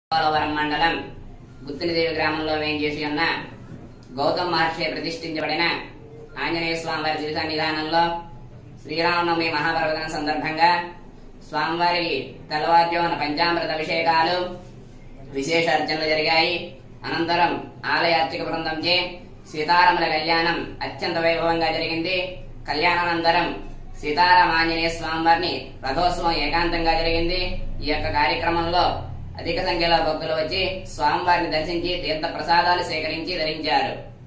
పోలవరం మండలం గుత్తినదేవి గ్రామంలో వేంచేసి ఉన్న గౌతమ్ మహర్షి ప్రతిష్ఠించబడిన ఆంజనేయ స్వామి వారి దివ్య సన్నిధానంలో శ్రీరామనవమి మహాపర్వదిన సందర్భంగా స్వామివారికి తెల్లవారుజామున పంచామృత అభిషేకాలు విశేష అర్చనలు జరిగాయి అనంతరం ఆలయ అర్చక బృందంచే సీతారాముల కళ్యాణం అత్యంత వైభవంగా జరిగింది కళ్యాణానంతరం సీతారామ ఆంజనేయ స్వామివారిని రథోత్సవం ఏకాంతంగా జరిగింది ఈ యొక్క కార్యక్రమంలో అధిక సంఖ్యలో భక్తులు వచ్చి స్వామివారిని దర్శించి తీర్థ ప్రసాదాలు సేకరించి ధరించారు